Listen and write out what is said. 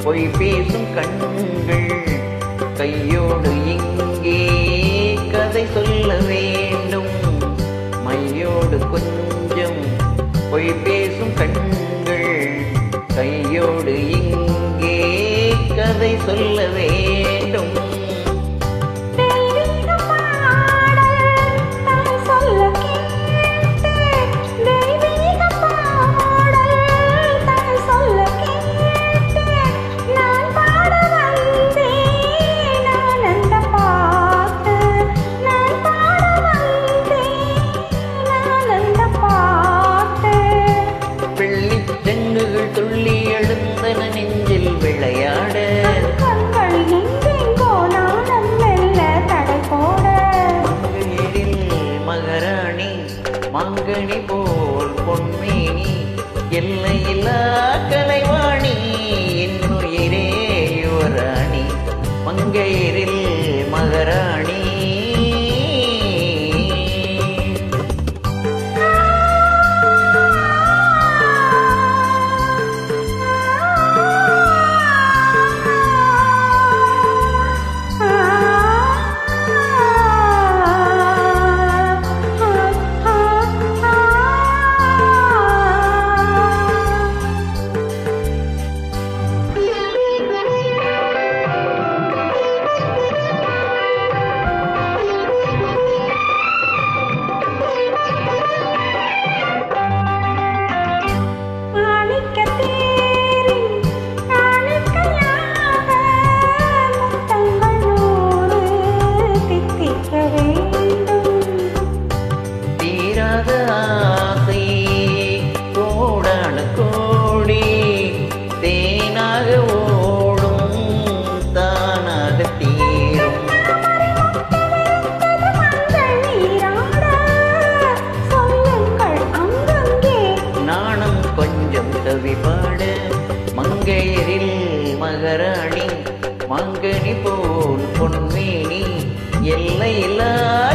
பொய் பேசும் கண்கள் கையோடு இங்கே கதை சொல்ல வேண்டும் மையோடு கொஞ்சம் பொய் பேசும் கண்கள் கையோடு இங்கே கதை சொல்ல வேண்டும் தெய்வீக பாடல் தான் சொல்ல கேட்டேன் தெய்வீக பாடல் தான் சொல்ல கேட்டேன் நான் பாட வந்தேன் ஆனந்த பாட்டு நான் பாட வந்தேன் ஆனந்த பாட்டு வெள்ளிச் செங்குகள் துள்ளி எழுந்தன நெஞ்சில் விளையாட கண்கள் எங்கெங்கோ நாணம் மெல்ல தடை போட மங்கையரில் மகராணி மாங்கனி போல் பொன்மேனி எல்லையில்லா கலைவாணி என்னுயிரே யுவராணி மங்கையரில் மகராணி மாணிக்கத் தேரின் காணிக்கையாக முத்தங்கள் நூறு தித்திக்க வேண்டும் தீராத ஆசை கோடான கோடி தேனாக ஓடும் தானாக தீரும் மஞ்சள் நீராட சொல்லுங்கள் அங்கங்கே நாணம் கொஞ்சம் தவிபாட மங்கையரில் மகராணி மாங்கனி போல் பொன்மேனி எல்லையில்லா